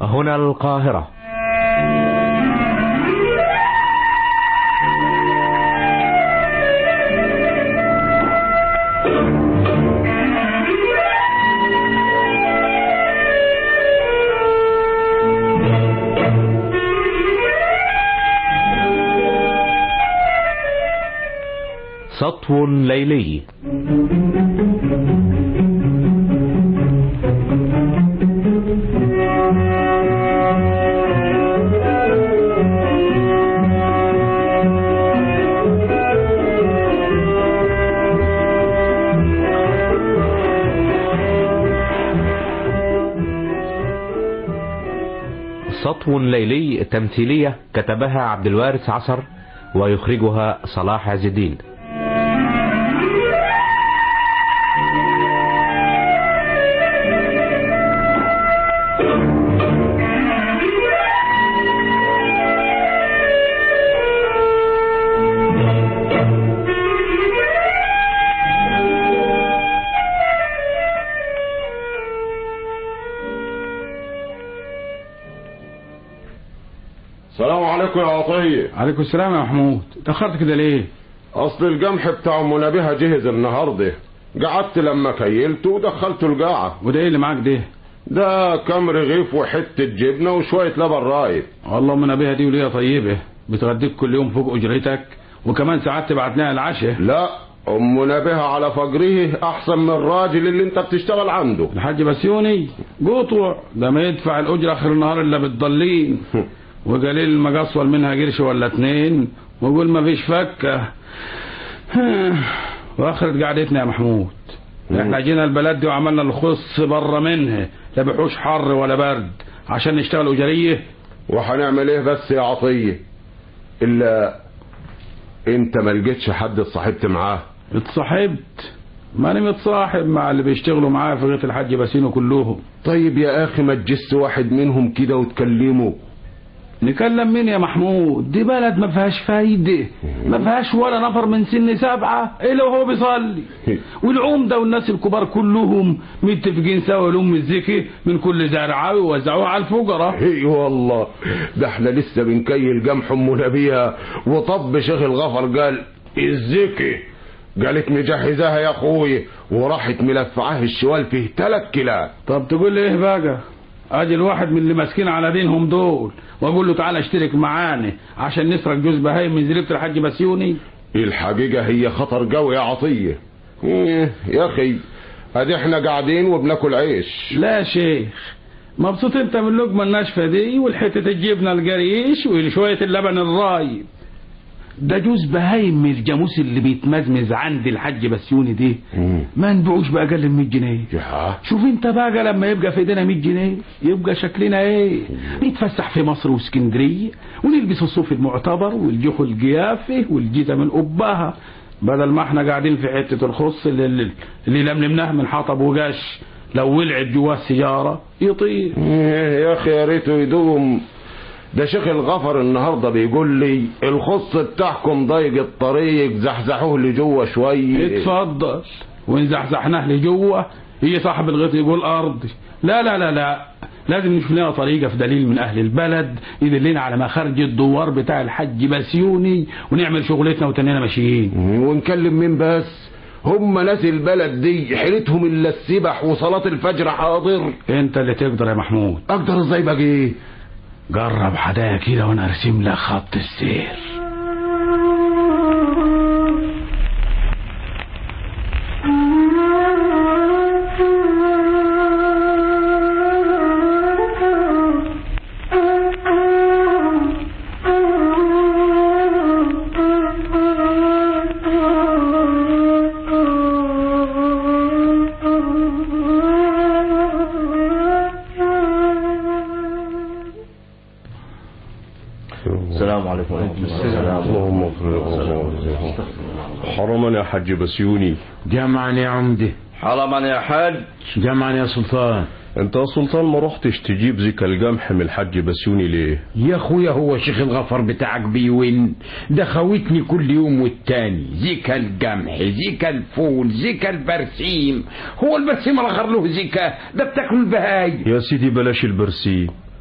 هنا القاهرة سطو ليلي سطو ليلي تمثيلية كتبها عبد الوارث عصر ويخرجها صلاح عز الدين السلام عليكم يا عطية عليكم السلام يا محمود اتأخرت كده ليه أصل الجمح بتاع أم نبيها جهز النهاردة قعدت لما كيلته ودخلته القاعة وده ايه اللي معاك ده ده كام رغيف وحتة جبنة وشوية لبن رايب والله من ابيها دي وليها طيبة بتغديك كل يوم فوق اجرتك وكمان ساعات تبعت لها العشاء لا أم نبيها على فجره أحسن من الراجل اللي أنت بتشتغل عنده الحاج بسيوني قطوع ده ما يدفع الاجرة اخر النهار الا بالضالين وقليل المقصول منها قرش ولا اتنين ويقول ما فيش فكة واخرة قعدتنا يا محمود احنا جينا البلد دي وعملنا الخص بره منها لا بحوش حر ولا برد عشان نشتغل اجريه وهنعمل ايه بس يا عطية إلا أنت ما لقيتش حد اتصاحبت معاه اتصاحبت ماني متصاحب مع اللي بيشتغلوا معايا في غيط الحاج باسينو كلهم طيب يا أخي ما تجس واحد منهم كده وتكلمه نكلم مين يا محمود دي بلد ما فيهاش فايدة ما فيهاش ولا نفر من سن سبعة إلا وهو بيصلي والعمدة والناس الكبار كلهم متفقين سوا لهم الزكي من كل زرعة ويوزعوها على الفقراء اي والله ده احنا لسه بنكيل جمح ام نبيها وطب شيخ الغفر قال الزكي قالت مجهزاها يا اخوي وراحت ملفعاه الشوال فيه تلات كلاب طب تقول لي ايه بقى اجي الواحد من اللي ماسكين على دينهم دول واقول له تعالى اشترك معانا عشان نسرق جوز بهايم من زريبة الحاج بسيوني الحقيقة هي خطر قوي يا عطية إيه يا اخي ادي احنا قاعدين وبناكل عيش لا يا شيخ مبسوط انت من اللقمة الناشفة دي والحتة الجبنة القريش وشوية اللبن الرايب ده جوز بهايم من الجاموس اللي بيتمزمز عند الحاج بسيوني دي ما نبيعوش بأقل من 100 جنيه يا شوف انت بقى لما يبقى في ايدينا 100 جنيه يبقى شكلنا ايه نتفسح في مصر واسكندريه ونلبس الصوف المعتبر والجحو الجيافه والجزم القباها بدل ما احنا قاعدين في حته الخص اللي, اللي, اللي لملمناها من حطب وقش لو ولعت جواه السياره يطير إيه يا اخي يا ريته يدوم ده شيخ الغفر النهارده بيقول لي الخص بتاعكم ضيق الطريق زحزحوه لجوه شويه اتفضل وان زحزحناه لجوه هي صاحب الغيط يقول ارضي لا لا لا لا لازم نشوف لنا طريقه في دليل من اهل البلد يدلنا على مخارج الدوار بتاع الحج بسيوني ونعمل شغلتنا وتنينا ماشيين ونكلم مين بس هم ناس البلد دي حيلتهم الا السبح وصلاة الفجر حاضر انت اللي تقدر يا محمود اقدر ازاي بقى ايه جرب حدايا كده وانا ارسم لك خط السير السلام عليكم ورحمة الله اللهم اغفر حرما يا حج بسيوني جمعا يا عمده حرما يا حاج جمعا يا سلطان انت يا سلطان ما رحتش تجيب زكا الجمح من الحج بسيوني ليه يا اخويا هو شيخ الغفر بتاعك بيون ده خوتني كل يوم والتاني زيكا الجمح زيكا الفول زيكا البرسيم هو البرسيم الاخر له زيكا ده بتاكل البهاي يا سيدي بلاش البرسيم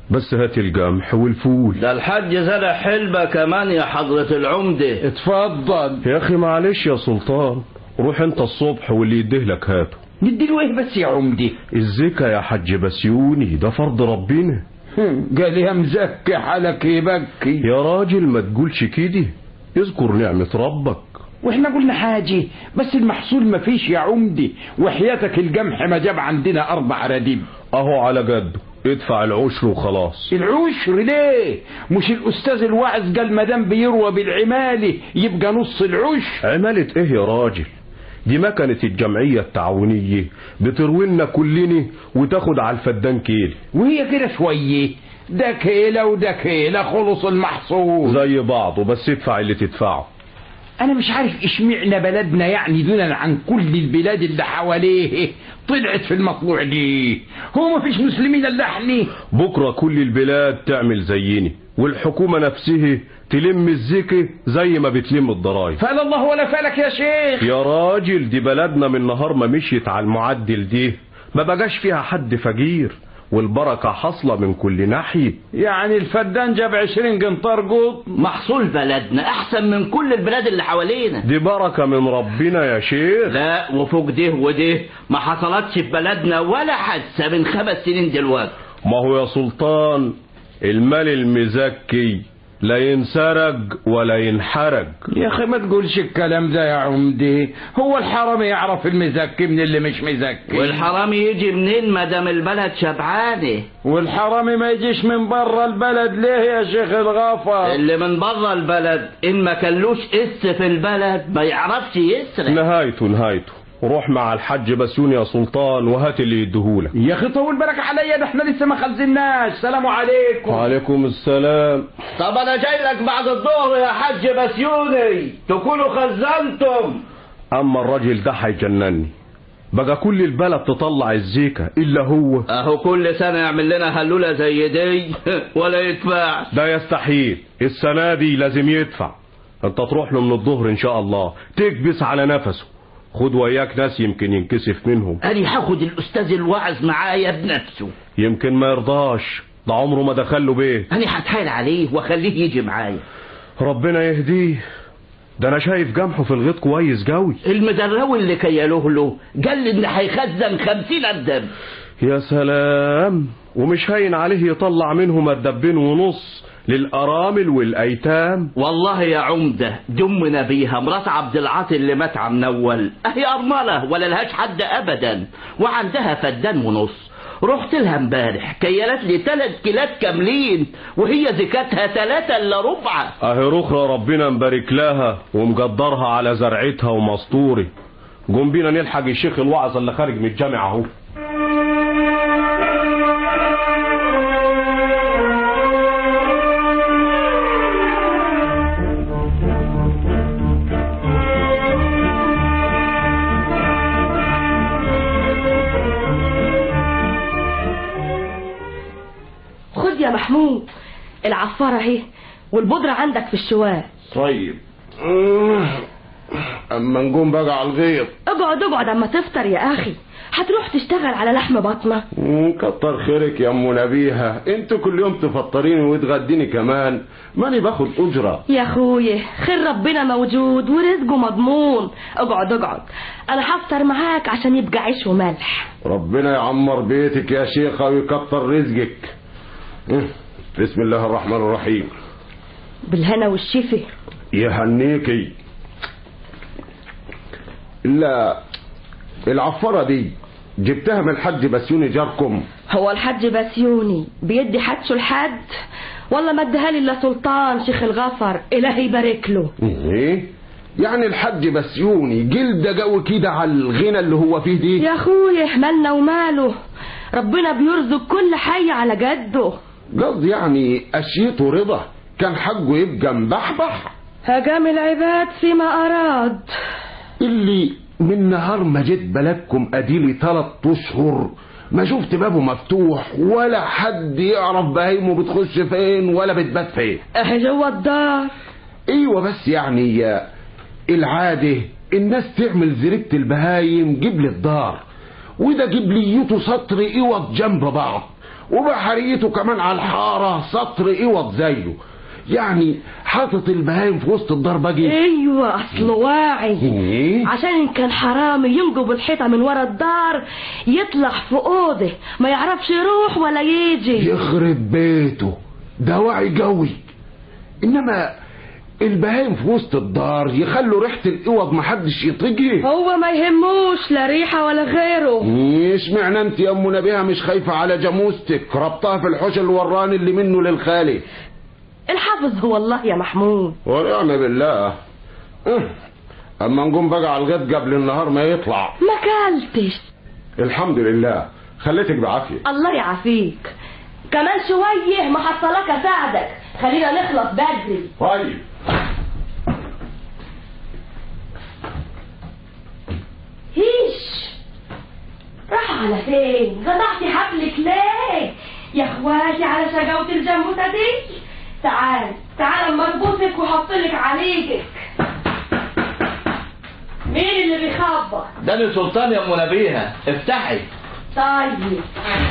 بس هات القمح والفول ده الحاج زرع حلبة كمان يا حضرة العمدة اتفضل يا اخي معلش يا سلطان روح انت الصبح واللي يديهلك هاته نديله ايه بس يا عمدي الزكا يا حاج بسيوني ده فرض ربنا هم، قال يا مزكي حالك يبكي يا راجل ما تقولش كده اذكر نعمة ربك واحنا قلنا حاجة بس المحصول ما فيش يا عمدي وحياتك القمح ما جاب عندنا اربع رديب اهو على جده ادفع العشر وخلاص العشر ليه مش الاستاذ الواعظ قال مدام بيروى بالعمالة يبقى نص العشر عمالة ايه يا راجل دي مكنة الجمعية التعاونية بتروي لنا كلنا وتاخد على الفدان كيل وهي كده شوية ده كيلة وده كيلة خلص المحصول زي بعضه بس ادفع اللي تدفعه انا مش عارف اشمعنى بلدنا يعني دونا عن كل البلاد اللي حواليه طلعت في المطلوع دي هو ما فيش مسلمين الا احنا بكرة كل البلاد تعمل زيني والحكومة نفسها تلم الزكي زي ما بتلم الضرايب فقال الله ولا فلك يا شيخ يا راجل دي بلدنا من نهار ما مشيت على المعدل دي ما بقاش فيها حد فقير والبركة حاصلة من كل ناحية يعني الفدان جاب عشرين قنطار قوط محصول بلدنا احسن من كل البلاد اللي حوالينا دي بركة من ربنا يا شيخ لا وفوق ده وده ما حصلتش في بلدنا ولا حادثة من خمس سنين دلوقتي ما هو يا سلطان المال المزكي لا ينسرق ولا ينحرق يا اخي ما تقولش الكلام ده يا عمدي هو الحرامي يعرف المزكي من اللي مش مزكي والحرام يجي منين ما دام البلد شبعانه والحرامي ما يجيش من بره البلد ليه يا شيخ الغفر اللي من بره البلد ان ما كلوش اس في البلد ما يعرفش يسرق نهايته نهايته روح مع الحج بسيون يا سلطان وهات اللي يديهولك يا اخي طول بالك عليا ده احنا لسه ما خلصناش سلام عليكم وعليكم السلام طب انا جاي لك بعد الظهر يا حاج بسيوني تكونوا خزنتم اما الراجل ده هيجنني بقى كل البلد تطلع الزيكة الا هو اهو كل سنة يعمل لنا هلولة زي دي ولا يدفع ده يستحيل السنة دي لازم يدفع انت تروح له من الظهر ان شاء الله تكبس على نفسه خد وياك ناس يمكن ينكسف منهم انا هاخد الاستاذ الواعظ معايا بنفسه يمكن ما يرضاش ده عمره ما دخل له بيت انا هتحايل عليه واخليه يجي معايا ربنا يهديه ده انا شايف جمحه في الغيط كويس قوي المدراوي اللي كيالوه له قال لي ان هيخزن خمسين قدام يا سلام ومش هين عليه يطلع منهم الدبين ونص للأرامل والأيتام والله يا عمدة دمنا بيها مرات عبد العاطي اللي مات عم نول اهي أرملة ولا لهاش حد أبدا وعندها فدان ونص رحت لها امبارح كيلت لي ثلاث كيلات كاملين وهي زكاتها ثلاثة الا ربعة اهي رخرة ربنا مبارك لها ومقدرها على زرعتها ومسطوري قوم بينا نلحق الشيخ الوعظ اللي خارج من الجامعة اهو خد يا محمود العفارة اهي والبودرة عندك في الشوال طيب اما نقوم بقى على الغيط اقعد اقعد اما تفطر يا اخي هتروح تشتغل على لحم بطنك كتر خيرك يا ام نبيها انتوا كل يوم تفطريني وتغديني كمان ماني باخد اجره يا اخويا خير ربنا موجود ورزقه مضمون اقعد اقعد انا هفطر معاك عشان يبقى عيش وملح ربنا يعمر بيتك يا شيخة ويكتر رزقك بسم الله الرحمن الرحيم بالهنا والشفا يهنيكي لا العفارة دي جبتها من الحاج بسيوني جاركم هو الحاج بسيوني بيدي حدشه لحد ولا ما اديها لي الا سلطان شيخ الغفر الهي يبارك له ايه يعني الحاج بسيوني جلد جو كده على الغنى اللي هو فيه دي يا اخويا مالنا وماله ربنا بيرزق كل حي على جده قصدي يعني اشيته رضا كان حقه يبقى مبحبح هجام العباد فيما اراد اللي من نهار ما جيت بلدكم اديلي تلات اشهر ما شفت بابه مفتوح ولا حد يعرف بهايمه بتخش فين ولا بتبات فين اهي جوه الدار ايوه بس يعني العاده الناس تعمل زريبة البهايم جيب لي الدار وده جيب ليته سطر اوض جنب بعض وبحريته كمان على الحارة سطر اوض زيه يعني حاطط البهايم في وسط الدار باجي ايوه اصله واعي ايه عشان ان كان حرامي ينجب الحيطه من ورا الدار يطلع في اوضه ما يعرفش يروح ولا يجي يخرب بيته ده وعي قوي انما البهايم في وسط الدار يخلوا ريحة الاوض محدش يطيقها هو ما يهموش لا ريحه ولا غيره اشمعنى انت يا ام نبيها مش خايفة على جاموستك ربطها في الحوش الوراني اللي منه للخالي الحافظ هو الله يا محمود ونعم بالله اه. اما نقوم بقى على الغد قبل النهار ما يطلع ما كلتش الحمد لله خليتك بعافية الله يعافيك كمان شويه ما حصلك اساعدك خلينا نخلص بدري طيب هيش راح على فين قطعتي حبلك ليه يا اخواتي على شجاوة الجاموسة دي تعال تعال اما اربطك واحطلك عليكك مين اللي بيخبط ده أنا سلطان يا ام نبيها افتحي طيب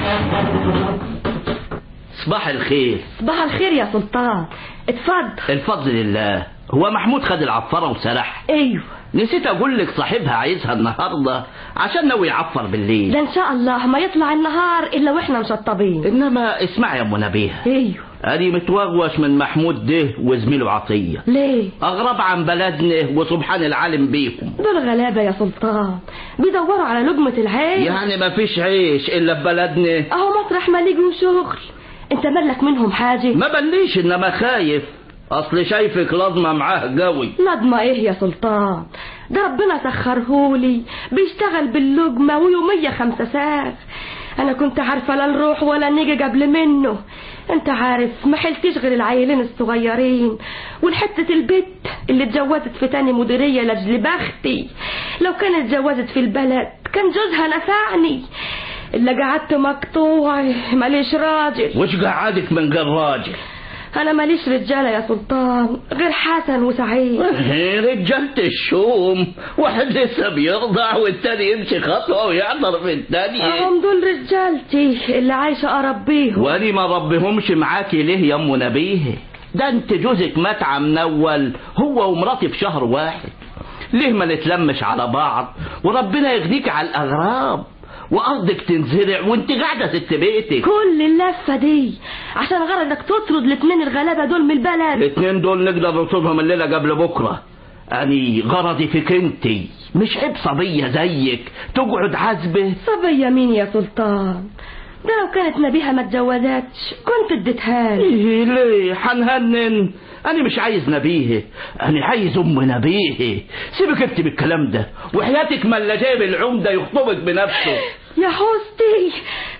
صباح الخير صباح الخير يا سلطان اتفضل الفضل لله هو محمود خد العفارة وسرح ايوه نسيت اقول لك صاحبها عايزها النهارده عشان ناوي يعفر بالليل ده ان شاء الله ما يطلع النهار الا واحنا مشطبين انما اسمعي يا ام نبيها ايوه ادي متوغوش من محمود ده وزميله عطيه ليه اغرب عن بلدنا وسبحان العالم بيكم دول غلابة يا سلطان بيدوروا على لقمة العيش يعني ما فيش عيش الا في بلدنا اهو مطرح ما لقوا شغل انت مالك منهم حاجة ما بليش انما خايف اصل شايفك لازمه معاه قوي نضمة ايه يا سلطان ده ربنا سخرهولي بيشتغل باللقمة ويومية خمسة ساغ انا كنت عارفة لا نروح ولا نيجي قبل منه انت عارف ما حلتش غير العيلين الصغيرين والحتة البت اللي اتجوزت في تاني مديرية لاجل بختي لو كانت اتجوزت في البلد كان جوزها نفعني اللي قعدت مقطوع ماليش راجل وش قعدك من غير راجل انا ماليش رجالة يا سلطان غير حسن وسعيد رجالة الشوم واحد لسه بيرضع والتاني يمشي خطوة ويعطر في التانية هم دول رجالتي اللي عايشة اربيهم واني ما ربيهمش معاكي ليه يا ام نبيه ده انت جوزك مات عم نول هو ومراتي في شهر واحد ليه ما نتلمش على بعض وربنا يغنيك على الاغراب وارضك تنزرع وانت قاعده ست بيتك كل اللفة دي عشان غرضك تطرد الاتنين الغلابة دول من البلد الاتنين دول نقدر نرصدهم الليله قبل بكره اني غرضي فيك انتي مش عيب صبيه زيك تقعد عزبه صبية مين يا سلطان ده لو كانت نبيها ما اتجوزتش كنت اديتها لي ايه ليه حنهنن انا مش عايز نبيه انا عايز ام نبيه سيبك انت بالكلام ده وحياتك ما اللي جايب العمده يخطبك بنفسه يا حستي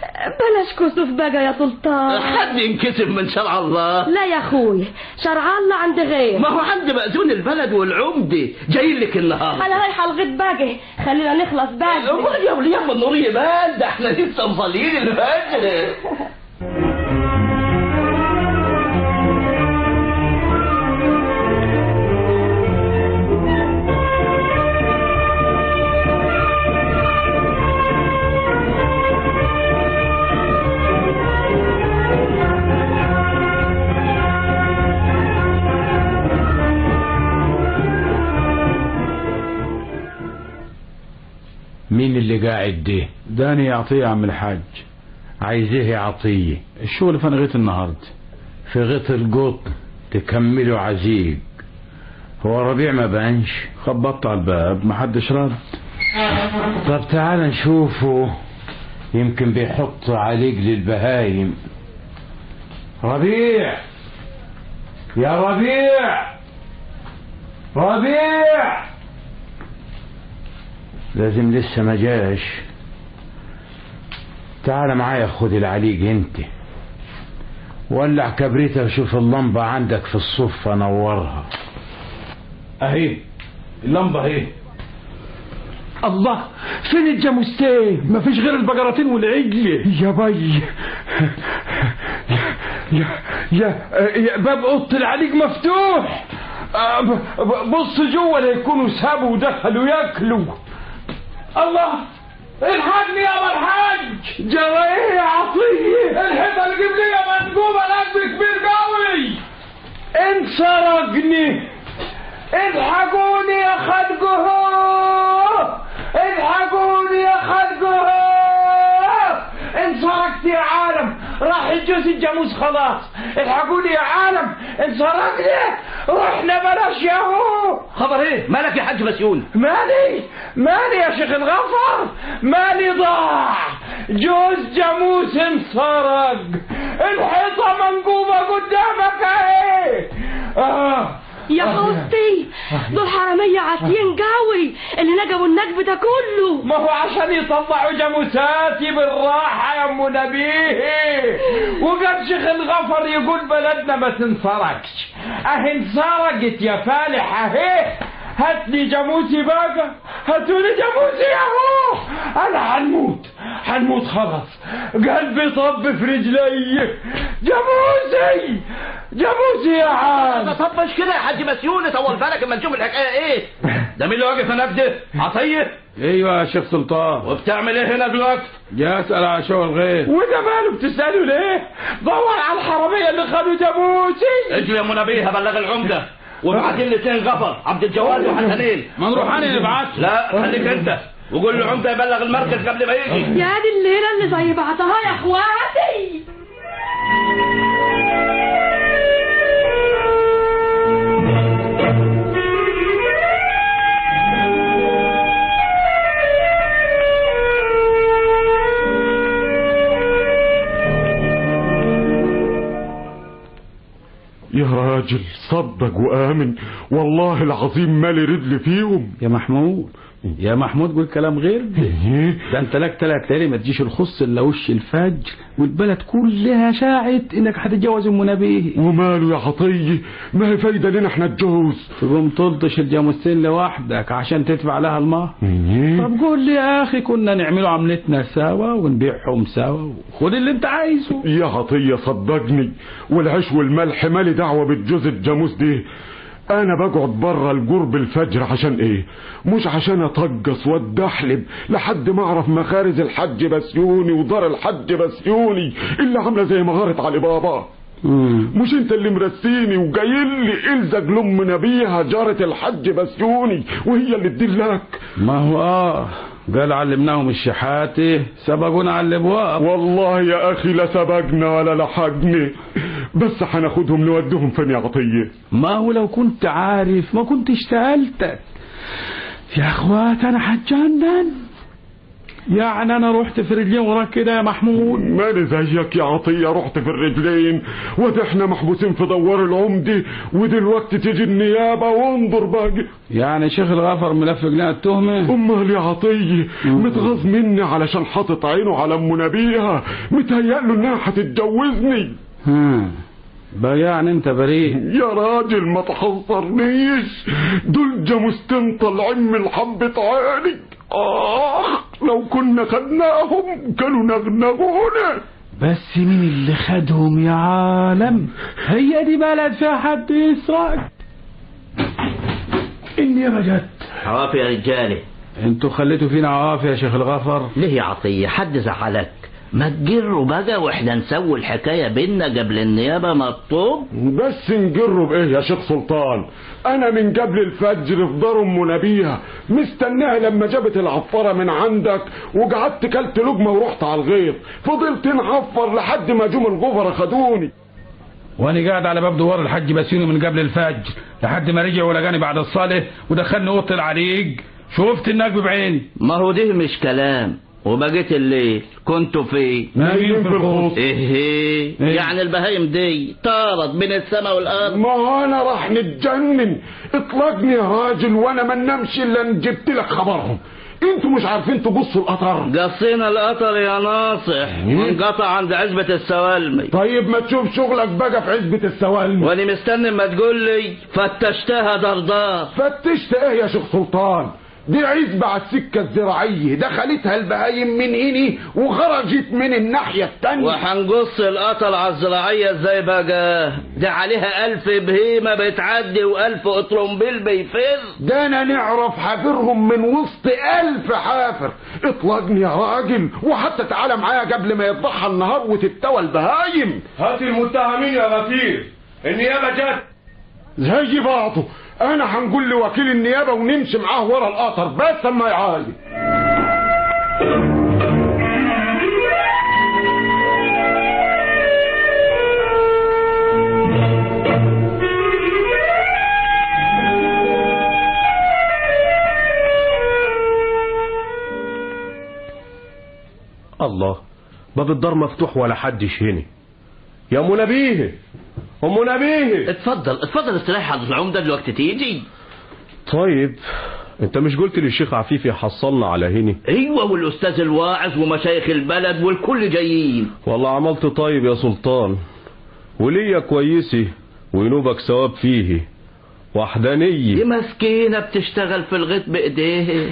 بلاش كسوف بقى يا سلطان حد ينكسف من شرع الله لا يا اخوي شرع الله عند غير ما هو عند مأذون البلد والعمده جاي لك النهارده انا رايحه الغد باقي خلينا نخلص بدري امال يا وليه من نور يبان ده احنا لسه مصليين الفجر مين اللي قاعد ده داني يعطيه يا عم الحاج عايز ايه يا عطيه الشغل فنغيت النهارده في غيط القط تكمله عزيق هو ربيع ما بانش خبطت على الباب محدش رد طب تعال نشوفه يمكن بيحط عليك للبهايم ربيع يا ربيع ربيع لازم لسه ما جاش تعال معايا خد العليق انت ولع كبريتة وشوف اللمبة عندك في الصفة نورها اهي اللمبه اهي الله فين الجاموستين مفيش غير البقرتين والعجل يا بي يا يا, يا باب اوضه العليق مفتوح آه، ب- ب- بص جوه لا يكونوا سابوا ودخلوا ياكلوا الله الحقني يا ابو الحاج جرى ايه يا عطيه الحيطه القبليه منقوبه نقب كبير قوي انسرقني الحقوني يا خلقه الحقوني يا خلقه انسرقت يا عالم راح يجوز الجاموس خلاص الحقوني يا عالم انسرقني رحنا بلاش ياهو خبر ايه مالك يا حاج مسيون مالي مالي يا شيخ الغفر مالي ضاع جوز جاموس انسرق الحيطة منقوبة قدامك اهي آه. يا خوستي دول حرامية عاتيين قوي اللي نجبوا النجب ده كله ما هو عشان يطلعوا جاموساتي بالراحة يا ام نبيه وقد شيخ الغفر يقول بلدنا ما تنسرقش اهي انسرقت يا فالح اهي هات لي جاموسي بقى هاتوا لي جاموسي اهو انا حنموت حنموت خلاص قلبي طب في رجلي جاموسي جاموسي يا عم طبش كده يا حاج مسيون طول بالك اما نشوف الحكايه ايه ده مين اللي واقف هناك ده عطيه ايوه يا شيخ سلطان وبتعمل ايه هنا دلوقتي جاي اسال على شغل غير وده ماله بتسألوا ليه؟ دور على الحرامية اللي خدوا جاموسي اجري يا منى بلغ العمده وابعت لي الاثنين غفر عبد الجواد وحسنين ما نروح انا نبعت لا خليك انت وقول له عمده يبلغ المركز قبل ما يجي يا دي الليلة اللي زي بعضها يا اخواتي يا راجل صدق وآمن والله العظيم مالي رجل فيهم يا محمود يا محمود قول كلام غير ده إيه؟ ده انت لك تلات ليالي ما تجيش الخص الا وش الفجر والبلد كلها شاعت انك هتتجوز ام نبيه وماله يا عطية ما هي فايدة لنا احنا الجوز تقوم تلطش الجاموسين لوحدك عشان تدفع لها المهر إيه؟ طب قول لي يا اخي كنا نعملوا عملتنا سوا ونبيعهم سوا خد اللي انت عايزه يا عطية صدقني والعيش والملح مالي دعوة بالجوز الجاموس دي انا بقعد بره الجرب الفجر عشان ايه مش عشان اطجص واتدحلب لحد ما اعرف مخارج الحج بسيوني ودار الحج بسيوني اللي عامله زي مغاره علي بابا مش انت اللي مرسيني وجايين لي الزق لام نبيها جارة الحج بسيوني وهي اللي تدلك ما هو اه قال علمناهم الشحاتة سبقونا على الابواب والله يا اخي لا سبقنا ولا لحقني بس هناخدهم نودهم فين يا عطيه ما هو لو كنت عارف ما كنت اشتغلتك يا اخوات انا هتجنن يعني انا رحت في رجلين وراك كده يا محمود ماني زيك يا عطية رحت في الرجلين وده احنا محبوسين في دوار العمدة ودلوقتي تيجي النيابة وانظر باقي يعني شيخ الغفر ملفق لنا التهمة امال يا عطية متغاظ مني علشان حاطط عينه على ام نبيها متهيأله انها هتتجوزني ها بقى يعني انت بريء يا راجل ما تحصرنيش دول جاموستين طالعين من حبة عيني اخ لو كنا خدناهم كانوا نغنغونا بس مين اللي خدهم يا عالم هي دي بلد فيها حد يسرق النيابة جت عوافي يا رجاله انتوا خليتوا فينا عوافي يا شيخ الغفر ليه يا عطيه حد زعلك ما تجروا بقى واحنا نسوي الحكايه بينا قبل النيابه مطلوب بس نجره بايه يا شيخ سلطان انا من قبل الفجر في دار ام نبيها مستناها لما جابت العفاره من عندك وقعدت كلت لقمه ورحت على الغيط فضلت نعفر لحد ما جم الغفر خدوني وانا قاعد على باب دوار الحاج بسيوني من قبل الفجر لحد ما رجع ولقاني بعد الصلاة ودخلني اوضه العريق شفت النجم بعيني ما هو ده مش كلام وبقيت الليل كنتوا فين نايم في الخوص ايه إيه؟ يعني البهايم دي طارت بين السماء والارض ما انا راح نتجنن اطلقني يا راجل وانا ما نمشي الا إن جبت لك خبرهم انتوا مش عارفين تبصوا القطر قصينا القطر يا ناصح وانقطع عند عزبة السوالمي طيب ما تشوف شغلك بقى في عزبة السوالم وانا مستني ما تقول لي فتشتها دردار فتشت ايه يا شيخ سلطان دي عزبة على السكة الزراعية دخلتها البهايم من هنا وخرجت من الناحية التانية وهنقص القطر على الزراعية ازاي بقى ده عليها ألف بهيمة بتعدي وألف أطرمبيل بيفر ده انا نعرف حافرهم من وسط ألف حافر اطلقني يا راجل وحتى تعالى معايا قبل ما يضحى النهار وتتوى البهايم هات المتهمين يا غفير النيابة جت زي بعضه انا هنقول لوكيل النيابة ونمشي معاه ورا القطر بس اما يعاين الله باب الدار مفتوح ولا حدش هنا يا ام نبيه ام نبيه اتفضل اتفضل استريح على العمدة دلوقتي تيجي طيب انت مش قلت للشيخ عفيف يحصلنا على هنا ايوه والاستاذ الواعظ ومشايخ البلد والكل جايين والله عملت طيب يا سلطان وليا كويسه وينوبك ثواب فيه دي وحدانية مسكينة بتشتغل في الغيط بايديها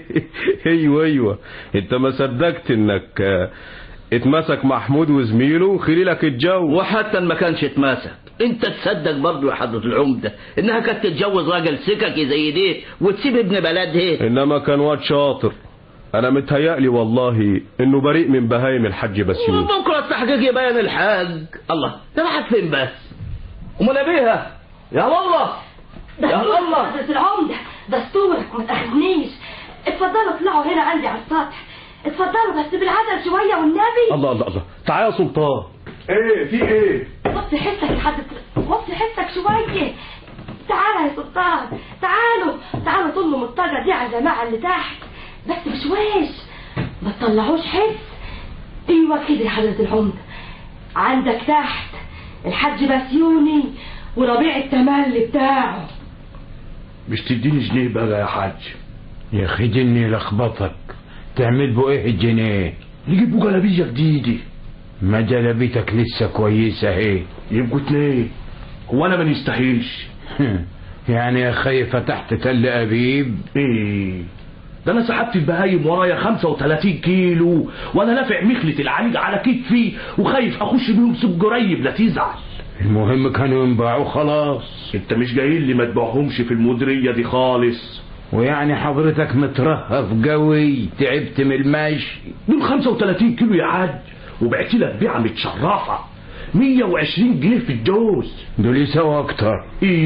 ايوه ايوه انت ما صدقت انك آه، اتمسك محمود وزميله وخليلك اتجوز وحتى إن ما كانش اتماسك انت تصدق برضه يا حضرة العمدة انها كانت تتجوز راجل سككي زي دي وتسيب ابن بلدها انما كان واد شاطر انا متهيألي والله انه بريء من بهايم الحج بسيون وبكرة التحقيق يبين الحاج الله ده راحت فين بس ام نبيها يا الله يا الله حضرة العمدة دستورك ما تاخدنيش اتفضلوا اطلعوا هنا عندي على السطح اتفضلوا بس بالعدل شوية والنبي الله الله الله تعال يا سلطان ايه في ايه وطي حسك يا حضرة وطي حسك شوية تعالى يا سلطان تعالوا تعالوا طلوا من الطاقة دي على الجماعة اللي تحت بس بشويش ما تطلعوش حس ايوه كده يا حضرة العمدة عندك تحت الحاج بسيوني وربيع التملي بتاعه مش تديني جنيه بقى يا حاج يا اخي جني لخبطك تعمل بو ايه الجنيه نجيبوا جلابية جديدة ما جلبيتك لسه كويسة اهي يبقوا اتنين هو انا ما نستحيش يعني يا اخي فتحت تل ابيب ايه ده انا سحبت البهايم ورايا 35 كيلو وانا نافع مخلة العليق على كتفي وخايف اخش بيهم سوق قريب لا تزعل المهم كانوا ينباعوا خلاص انت مش جاي لي ما تبيعهمش في المديرية دي خالص ويعني حضرتك مترهف قوي تعبت من المشي دول 35 كيلو يا حاج وبعت لك بيعة متشرفة 120 جنيه في الجوز دول يسووا اكتر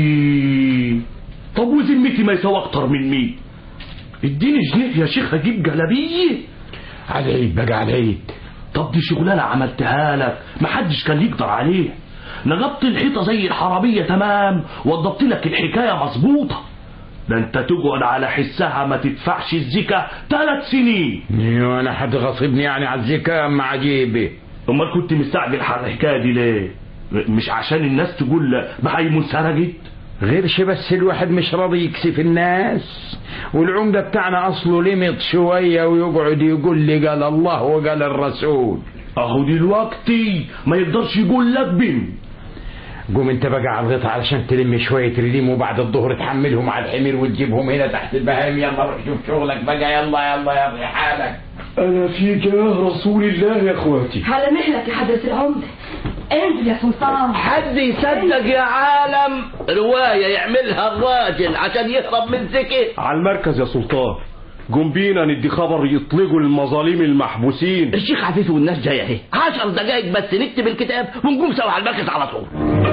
ايه طب وذمتي ما يسوى اكتر من مين اديني جنيه يا شيخ اجيب جلابيه على العيد بقى على العيد طب دي شغلانه عملتها لك محدش كان يقدر عليه نغبت الحيطه زي الحراميه تمام وضبط لك الحكايه مظبوطه ده انت تقعد على حسها ما تدفعش الزكاه ثلاث سنين ايوه انا حد غصبني يعني على الزكاة اما عجيبه امال كنت مستعجل على الحكايه دي ليه مش عشان الناس تقول بهايم سرقت غيرش بس الواحد مش راضي يكسف الناس والعمدة بتاعنا اصله لمط شوية ويقعد يقول لي قال الله وقال الرسول اهو دلوقتي ما يقدرش يقول لك بن قوم انت بقى على الغيط علشان تلم شوية ريم وبعد الظهر تحملهم على الحمير وتجيبهم هنا تحت البهايم يلا روح شوف شغلك بقى يلا يلا يا ابني حالك انا في جاه رسول الله يا اخواتي على مهلك يا حضرة العمدة انزل يا سلطان حد يصدق يا عالم رواية يعملها الراجل عشان يهرب من زكي على المركز يا سلطان قوم بينا ندي خبر يطلقوا المظالم المحبوسين الشيخ عفيف والناس جاية اهي عشر دقايق بس نكتب الكتاب ونقوم سوا على المركز على طول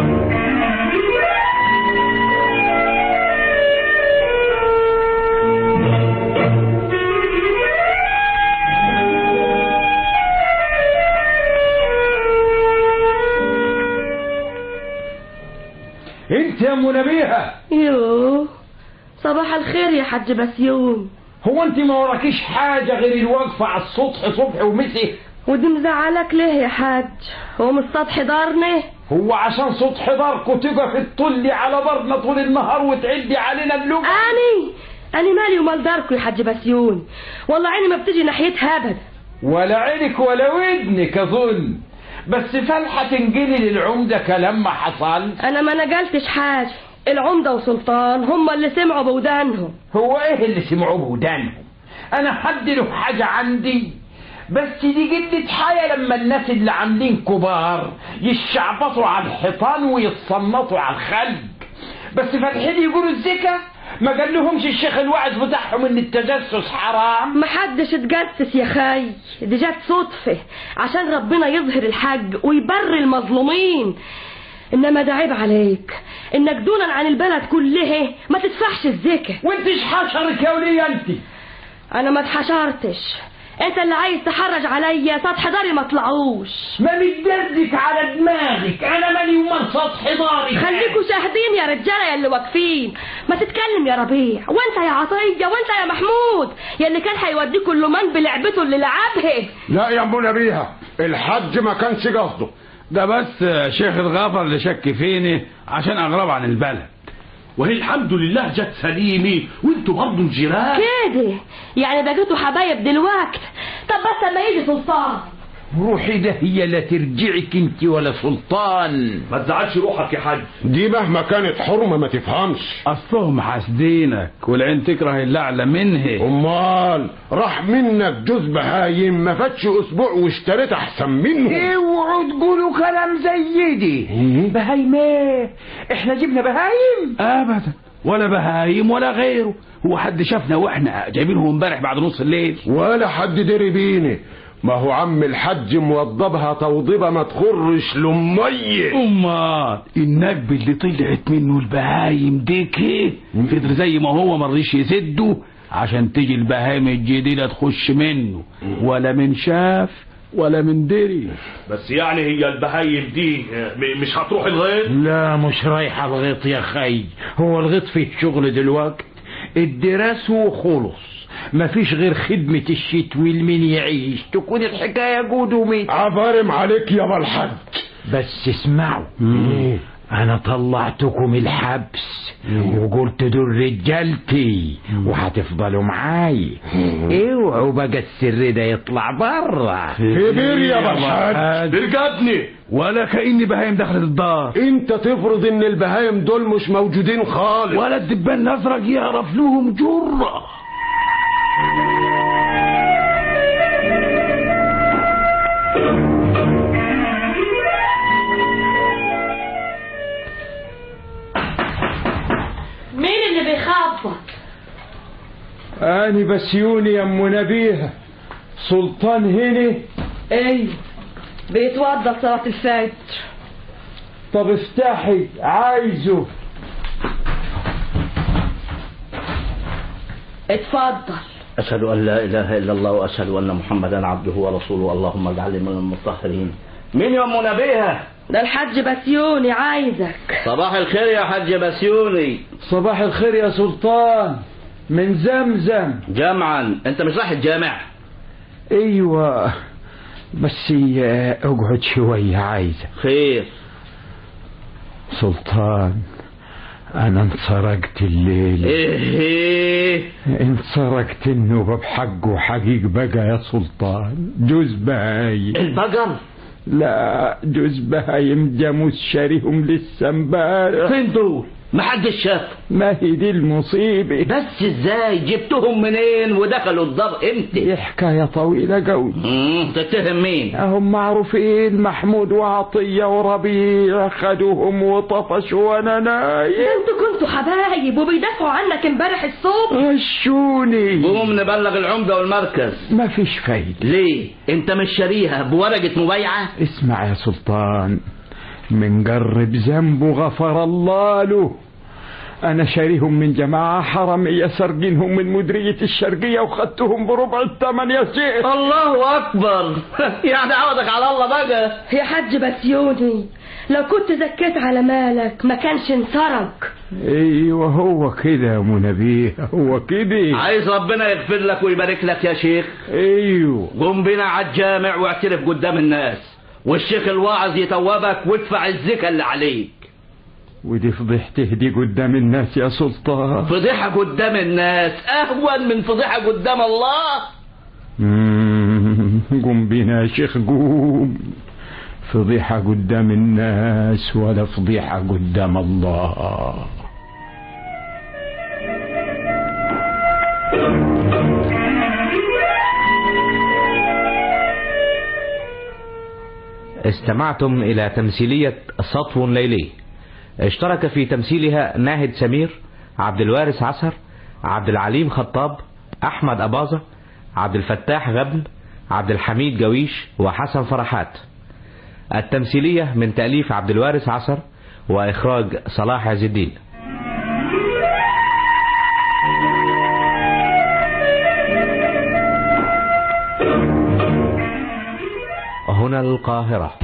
انت يا ام نبيها يوه صباح الخير يا حاج بسيون هو انت ما وراكيش حاجة غير الوقفة على السطح صبح ومسي ودي مزعلك ليه يا حاج هو من السطح دارني هو عشان سطح داركوا تقفي تطلي على برنا طول النهار وتعدي علينا اللوم اني اني مالي ومال داركم يا حاج بسيون والله عيني ما بتجي ناحيتها ابدا ولا عينك ولا ودنك اظن بس فالحة تنجلي للعمدة كلام ما حصل انا ما نقلتش حاجه العمدة وسلطان هم اللي سمعوا بودانهم هو ايه اللي سمعوه بودانهم انا حد له حاجة عندي بس دي قلة حياة لما الناس اللي عاملين كبار يشعبطوا على الحيطان ويتصنطوا على الخلق بس فاتحين يقولوا الزكا ما قال لهمش الشيخ الوعظ بتاعهم ان التجسس حرام محدش اتجسس يا خي دي جت صدفة عشان ربنا يظهر الحج ويبر المظلومين انما ده عيب عليك انك دونا عن البلد كلها ما تدفعش الزكاة وانتش حشرك يا ولية انت انا ما اتحشرتش انت اللي عايز تحرج عليا سطح داري ما طلعوش ما متدردك على دماغك انا مالي ومال سطح داري خليكوا شاهدين يا رجاله يا اللي واقفين ما تتكلم يا ربيع وانت يا عطيه وانت يا محمود يا اللي كان هيوديكوا اللومان بلعبته اللي لعبها لا يا ام نبيها الحج ما كانش قصده ده بس شيخ الغفر اللي شك فيني عشان اغرب عن البلد وهي الحمد لله جت سليمة وانتوا برضه الجيران كده يعني بقيتوا حبايب دلوقت طب بس لما يجي سلطان روحي ده هي لا ترجعك انت ولا سلطان ما تزعلش روحك يا حاج دي مهما كانت حرمة ما تفهمش اصلهم حاسدينك والعين تكره اللي اعلى منها امال راح منك جوز بهايم ما فاتش اسبوع واشتريت احسن منه اوعوا تقولوا كلام زي دي بهايم ايه احنا جبنا بهايم ابدا ولا بهايم ولا غيره هو حد شافنا واحنا جايبينهم امبارح بعد نص الليل ولا حد دري بيني ما هو عم الحج موضبها توضيبه ما تخرش لمية امال النجب اللي طلعت منه البهايم دي كده فضل زي ما هو مرضيش يسده عشان تيجي البهايم الجديدة تخش منه ولا من شاف ولا من دري بس يعني هي البهايم دي م- مش هتروح الغيط لا مش رايحة الغيط يا خي هو الغيط فيه شغل دلوقت الدراسة وخلص مفيش غير خدمة الشتوي لمين يعيش تكون الحكاية قدومي عبارم عليك يا الحج بس اسمعوا انا طلعتكم الحبس وقلت دول رجالتي وهتفضلوا معاي اوعوا بقى السر ده يطلع بره كبير يا الحج برجدني ولا كأني بهايم دخلت الدار انت تفرض ان البهايم دول مش موجودين خالص ولا الدبان الازرق يعرف لهم جره مين اللي بيخبط اني بسيوني يا ام نبيها سلطان هنا ايوه بيتوضى صلاة الفجر طب افتحي عايزه اتفضل أشهد أن لا إله إلا الله وأشهد أن محمدا عبده ورسوله اللهم اجعلني من المطهرين مين يا أم نبيها ده الحاج بسيوني عايزك صباح الخير يا حاج بسيوني صباح الخير يا سلطان من زمزم جمعا أنت مش رايح الجامع ايوه بس آه، اقعد شوية عايزة خير سلطان انا انسرقت الليل إيه إيه انسرقت النوبة بحقه حقيق بقى يا سلطان جوز بهايم البقر لا جوز بهايم جاموس شاريهم لسه امبارح فين دول محدش شاف ما هي دي المصيبة بس ازاي جبتهم منين ودخلوا الدار امتى دي حكاية طويلة قوي مم، تتهم مين هم معروفين محمود وعطية وربيع خدوهم وطفشوا وانا نايم انتوا كنتوا حبايب وبيدافعوا عنك امبارح الصبح غشوني قوم نبلغ العمدة والمركز ما فيش فايدة ليه انت مش شاريها بورقة مبايعة اسمع يا سلطان من قرب ذنبه غفر الله له انا شاريهم من جماعة حرامية سرقينهم من مديرية الشرقية وخدتهم بربع الثمن يا شيخ الله اكبر يعني عوضك على الله بقى يا حاج بسيوني لو كنت زكيت على مالك ما كانش انسرق ايوه هو كده يا ابو نبيه هو كده عايز ربنا يغفر لك ويبارك لك يا شيخ ايوه قوم بنا على الجامع واعترف قدام الناس والشيخ الواعظ يتوبك وادفع الزكاة اللي عليك ودي فضيحته دي قدام الناس يا سلطان فضيحة قدام الناس اهون من فضيحة قدام الله مم، قوم بينا يا شيخ قوم فضيحة قدام الناس ولا فضيحة قدام الله استمعتم إلى تمثيلية سطو ليلي اشترك في تمثيلها ناهد سمير عبد الوارث عسر عبد العليم خطاب أحمد أباظة عبد الفتاح غبن عبد الحميد جويش وحسن فرحات التمثيلية من تأليف عبد الوارث عسر وإخراج صلاح عز الدين هنا القاهرة